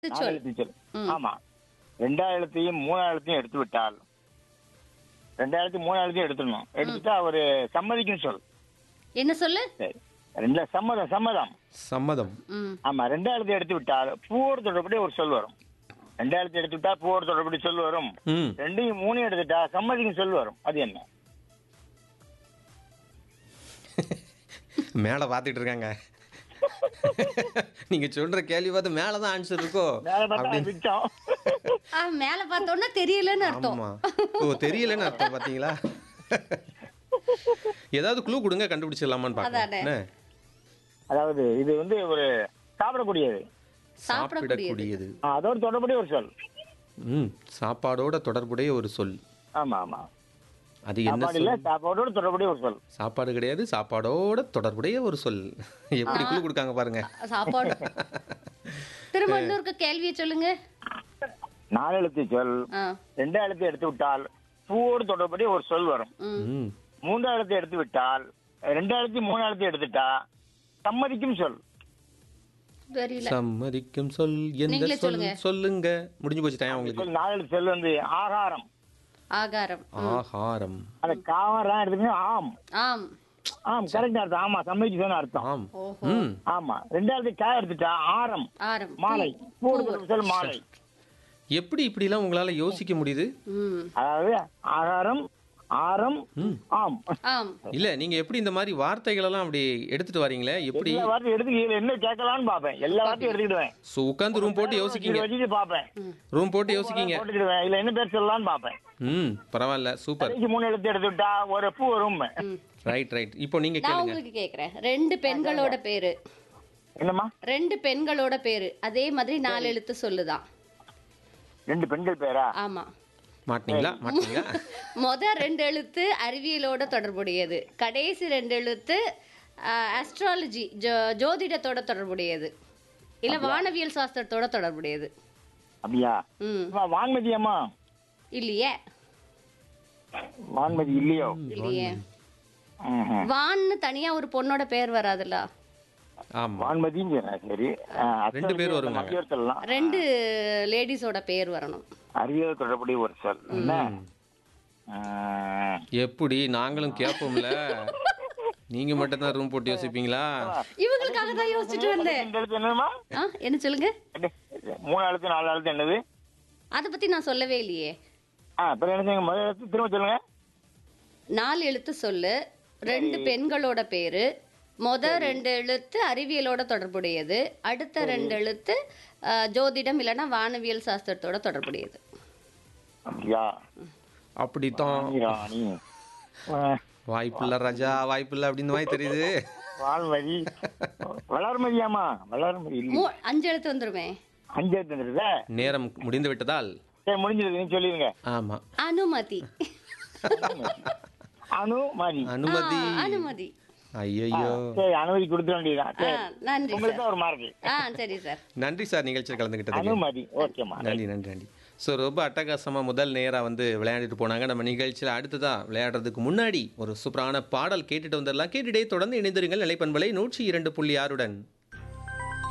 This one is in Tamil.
நாலு சொல் எழுத்து சொல் ம். ஆமா ரெண்டாயிரத்தையும் மூணாயிரத்தையும் எடுத்து விட்டால் ரெண்டாயிரத்தி மூணாயிரத்தையும் எடுத்துடணும் எடுத்துட்டா ஒரு சம்மதிக்கும் சொல் என்ன சொல்லு சரி ரெண்டு சம்மதம் சம்மதம் சம்மதம் ம் ஆமா ரெண்டாயிரத்தி எடுத்து விட்டால் பூவோடு தொடர்படி ஒரு சொல் வரும் ரெண்டாயிரத்தி எடுத்து விட்டா பூவோடு தொடர்படி சொல் வரும் ம் ரெண்டையும் மூணையும் எடுத்துட்டா சம்மதிக்கும் சொல் வரும் அது என்ன மேலே பார்த்துட்டு இருக்காங்க நீங்க சொல்ற கேள்வி பார்த்து மேலே தான் ஆன்சர் இருக்கோ மேல பார்த்தா அப்படின்னு பிச்சம் ஆ மேல பார்த்தோன்னா தெரியலன்னு அர்த்தம் ஆமா ஓ தெரியலன்னு அர்த்தம் பாத்தீங்களா ஏதாவது க்ளூ கொடுங்க கண்டுபிடிச்சிடலாமான்னு பார்க்கலாம் அதானே. என்ன? அதாவது இது வந்து ஒரு சாப்பிடக்கூடியது சாப்பிடக்கூடியது சாப்பிடக்கூடியது ஆ, அதோட தொடர்புடைய ஒரு சொல் ம் சாப்பாடோட தொடர்புடைய ஒரு சொல் ஆமா ஆமா அது என்ன சாப்பாடு இல்ல சொல் சாப்பாடோட தொடர்புடைய ஒரு சொல் சாப்பாடு கிடையாது சாப்பாடோட தொடர்புடைய ஒரு சொல் எப்படி குழு கொடுக்காங்க பாருங்க சாப்பாடு திரும்ப இன்னொரு கேள்வியை சொல்லுங்க நாலு எழுத்து சொல் ஆ ரெண்டாயிரத்தி எடுத்து விட்டால் பூவோடு தொடர்புடைய ஒரு சொல் வரும் ம் ம் மூன்றாயிரத்தி எடுத்து விட்டால் ரெண்டாயிரத்தி மூணாயிரத்தி எடுத்துட்டா சம்மதிக்கும் சொல் தெரியல சம்மதிக்கும் சொல் எந்த நீங்களே சொல் சொல்லுங்க. சொல்லுங்க முடிஞ்சு போச்சு டைம் உங்களுக்கு சொல் நாலு எழுத்து சொல் வந்து ஆகாரம் ஆகாரம் ஆகாரம் அந்த காரம் எடுத்துக்கணும் ஆம் ஆம் ஆம் கரெக்ட் அர்த்தம் ஆமா சம்மதிக்கு சொன்ன அர்த்தம் ஆம் ஓஹோ ம் ஆமா ரெண்டாயிரத்தி காய் எடுத்துட்டா ஆரம் ஆரம் மாலை பூவோடு தொடர்பு சொல் மாலை எப்படி இப்படிலாம் உங்களால யோசிக்க முடியுது ம் அதாவது ஆகாரம் ஆரம் ஆம் ஆம் இல்ல நீங்க எப்படி இந்த மாதிரி வார்த்தைகள் எல்லாம் அப்படி எடுத்துட்டு வரீங்களே எப்படி எல்லா வார்த்தையும் எடுத்து இதுல என்ன கேட்கலாம்னு பாப்பேன் எல்லா வார்த்தையும் எடுத்துக்கிடுவேன் சோ உட்காந்து ரூம் போட்டு யோசிக்கீங்க இதை வச்சுட்டு பாப்பேன் ரூம் போட்டு யோசிக்கீங்க போட்டுக்கிடுவேன் இல்ல என்ன பேர் சொல்லலாம்னு பாப்பேன் ம் பரவாயில்ல சூப்பர் கடைசி மூணு எழுத்து எடுத்து விட்டா ஒரு பூ வரும் ம். ரைட் ரைட் இப்போ நீங்க நான் கேளுங்க உங்களுக்கு கேக்குறேன் ரெண்டு பெண்களோட பேரு என்னம்மா ரெண்டு பெண்களோட பேரு அதே மாதிரி நாலு எழுத்து சொல்லுதான் ரெண்டு பெண்கள் பேரா ஆமா மாட்டீங்களா மாட்டீங்களா மொத ரெண்டு எழுத்து அறிவியலோட தொடர்புடையது கடைசி ரெண்டு எழுத்து அஸ்ட்ராலஜி ஜோதிடத்தோட தொடர்புடையது இல்ல வானவியல் சாஸ்திரத்தோட தொடர்புடையது அப்படியா ம் அம்மா, வான்மதி அம்மா இல்லையே வான்மதி இல்லையோ இல்லையே ம்ஹும். வான்னு தனியா ஒரு பொண்ணோட பேர் வராதுல்ல ஆமா வான்மதின்னு சொன்னேன் சரி ஆ, ரெண்டு பேர் வருவாங்க. அறிவியல் சொல்லலாம் ரெண்டு லேடிஸோட பேர் வரணும் அறிவியல் தொடர்புடைய ஒரு சொல் என்ன ஆ, எப்படி நாங்களும் கேட்போம்ல நீங்க மட்டும் தான் ரூம் போட்டு யோசிப்பீங்களா இவங்களுக்காக தான் யோசிச்சுட்டு வந்தேன் இந்த எழுத்து என்னமா ஆ என்ன சொல்லுங்க மூணு எழுத்து நாலு எழுத்து என்னது அதை பத்தி நான் சொல்லவே இல்லையே ஆ அப்புறம் என்ன செய்யுங்க? முதல் எழுத்து திரும்ப சொல்லுங்க நாலு எழுத்து சொல்லு ரெண்டு பெண்களோட பேரு மொத ரெண்டு எழுத்து அறிவியலோட தொடர்புடையது அடுத்த ரெண்டு எழுத்து ஆ, ஜோதிடம் இல்லைன்னா வானவியல் சாஸ்திரத்தோட தொடர்புடையது அப்படியா அப்படித்தான் ராணி, ராணி ஆ, வாய்ப்பில்ல ராஜா வாய்ப்பில்ல அப்படின்னு வாய் தெரியுது வான்மதி வளர்மதியாமா வளர்மதி இல்லை மூ அஞ்சு எழுத்து வந்துருமே அஞ்சு எழுத்து வந்துருதா நேரம் முடிந்து விட்டதால் சரி முடிஞ்சது நீங்க சொல்லிருங்க ஆமா அனுமதி அனு மதி அனுமதி ஆ, அனுமதி ஐயோ சரி அனுமதி கொடுத்துட வேண்டியதுதான் ஆ, சரி நன்றி உங்களுக்கு சார் தான் ஒரு மார்க் ஆ சரி சார் நன்றி சார் நிகழ்ச்சியில் கலந்துக்கிட்டதுக்கு அனுமதி ஓகேம்மா நன்றி நன்றி நன்றி ஸோ ரொம்ப அட்டகாசமாக முதல் நேராக வந்து விளையாண்டுட்டு போனாங்க நம்ம நிகழ்ச்சியில் அடுத்ததா விளையாடுறதுக்கு முன்னாடி ஒரு சூப்பரான பாடல் கேட்டுட்டு வந்துடலாம் கேட்டுட்டே தொடர்ந்து இணைந்திருங்கள் நிலைப்பண்பலை நூற்றி இரண்டு புள்ளி ஆறுடன்